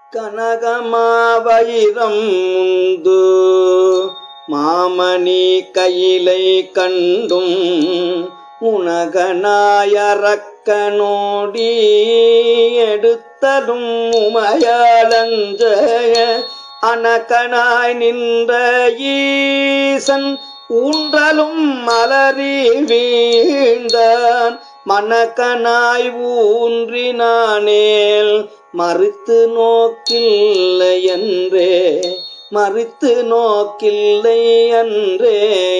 கனகமாவயிரம் முந்து மாமணி கையிலை கண்டும் உனகனாயறக்கனோடி எடுத்தலும் உமையாளஞ்ச அனகனாய் நின்ற ஈசன் ஊன்றலும் மலரி வீழ்ந்தான் மணக்கனாய் ஊன்றினானேல் மறுத்து நோக்கில்லை என்றே மறுத்து நோக்கில்லை அன்றே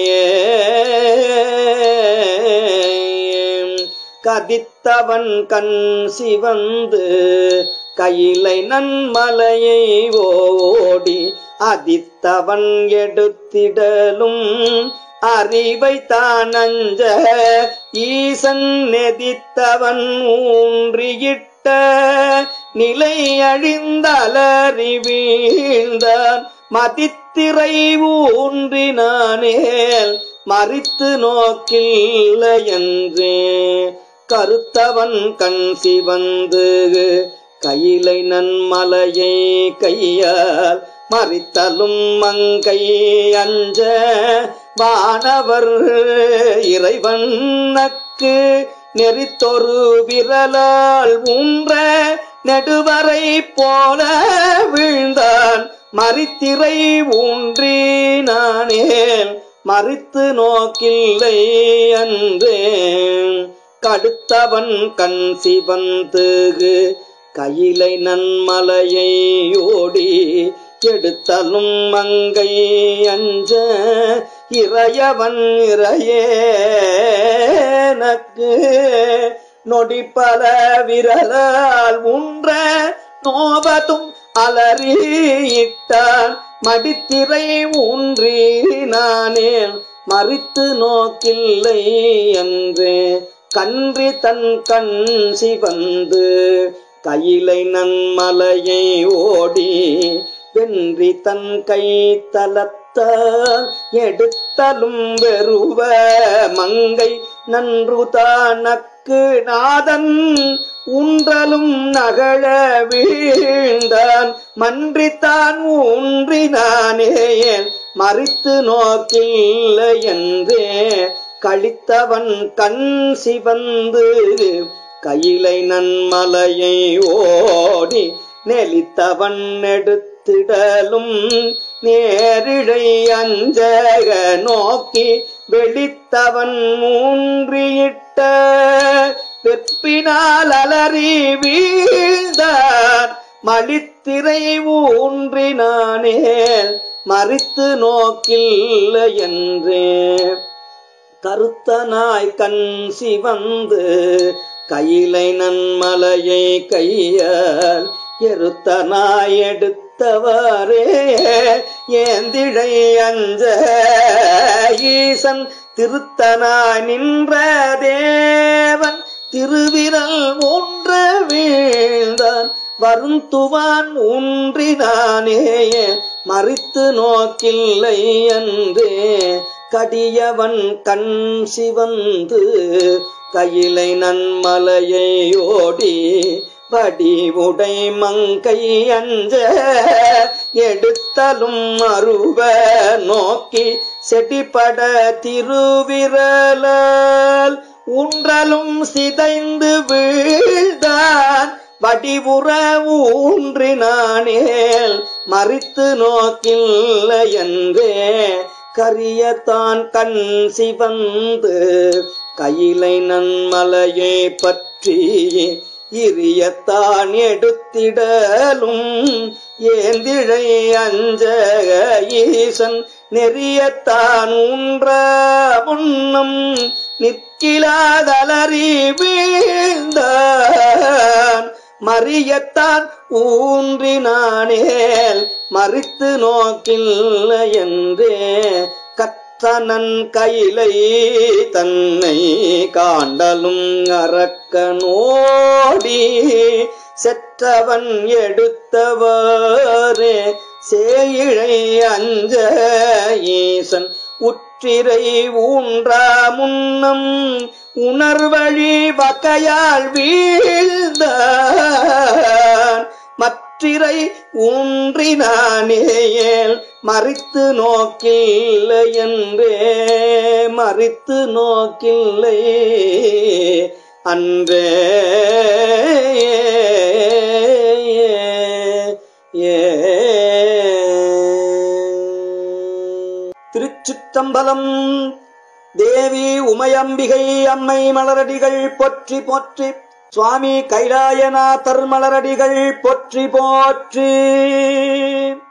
கதித்தவன் கண் சிவந்து கையிலை நன்மலையை ஓடி அதித்தவன் எடுத்திடலும் அறிவை தான் அஞ்ச ஈசன் நெதித்தவன் ஊன்றியிட்ட நிலை அழிந்தலறி வீழ்ந்தான் மதித்திரை ஊன்றினானேல் மறித்து நோக்கில்லை என்றே கருத்தவன் கண் சிவந்து கையிலை நன்மலையை கையால் மறித்தலும் மங்கை அஞ்ச வானவர் இறைவனுக்கு நெறித்தொரு விரலால் ஊன்ற நெடுவரை போல வீழ்ந்தான் மறித்திரை ஊன்றி நானேல் மறித்து நோக்கில்லை அன்றே கடுத்தவன் கண் சிவந்து கையிலை நன்மலையை ஓடி எடுத்தலும் மங்கை அஞ்ச இறையவன் இறையேனக்கு நொடிப்பல விரலால் உன்ற நோபதும் அலறியிட்டான் மடித்திரை ஊன்றி நானே மறித்து நோக்கில்லை என்றே கன்றி தன் கண் சிவந்து கையிலை நன்மலையை ஓடி வென்றி தன் கை தலத்தால் எடுத்தலும் வெறுவ மங்கை நன்று தானக்கு நாதன் உன்றலும் நகழ வீழ்ந்தான் மன்றித்தான் ஊன்றினானே மறித்து நோக்கில்லை என்றே கழித்தவன் கண் சிவந்து கையிலை நன்மலையை ஓடி நெலித்தவன் எடுத்திடலும் நேரிழை அஞ்சக நோக்கி வெளித்தவன் மூன்றியிட்ட வெப்பினால் அலறி வீழ்ந்தார் மலித்திரை ஊன்றினானே மறித்து நோக்கில்லை என்றே கருத்தனாய் கண் சிவந்து கையிலை நன்மலையை கையால் எருத்தனாய் எடுத்தவாறே ஏந்திழை அஞ்ச ஈசன் திருத்தனாய் நின்ற தேவன் திருவிரல் ஒன்ற வீழ்ந்தான் வருந்துவான் ஊன்றினானே மறித்து நோக்கில்லை அன்றே கடியவன் கண் சிவந்து கையிலை நன்மலையை ஓடி படி உடை மங்கை அஞ்ச எடுத்தலும் அருவ நோக்கி செடிப்பட திருவிரலால் ஊன்றலும் சிதைந்து வீழ்ந்தான் வடிவுற ஊன்றினானேல் மறித்து நோக்கில்லை என்றே கரியத்தான் கண் சிவந்து கையிலை நன்மலையை பற்றி இரியத்தான் எடுத்திடலும் ஏந்திழை அஞ்ச ஈசன் நெறியத்தான் ஊன்ற முன்னம் நிற்கிலாதலறி வீழ்ந்தான் மறியத்தான் ஊன்றினானேல் மறித்து நோக்கில்லை என்றே கத்தனன் கையிலை தன்னை காண்டலும் அரக்கனோடி செற்றவன் எடுத்தவாறே சேயிழை அஞ்ச ஈசன் உற்றிரை ஊன்றா முன்னம் உணர்வழி வகையால் வீழ்ந்தான் மற்றிரை இல்லை ஊன்றினானேயேல் மறித்து நோக்கில்லை என்றே மறித்து நோக்கில்லை அன்றே திருச்சிற்றம்பலம் தேவி உமையம்பிகை அம்மை மலரடிகள் பொற்றி போற்றி சுவாமி கைலாயநாதர் மலரடிகள் பொற்றி போற்றி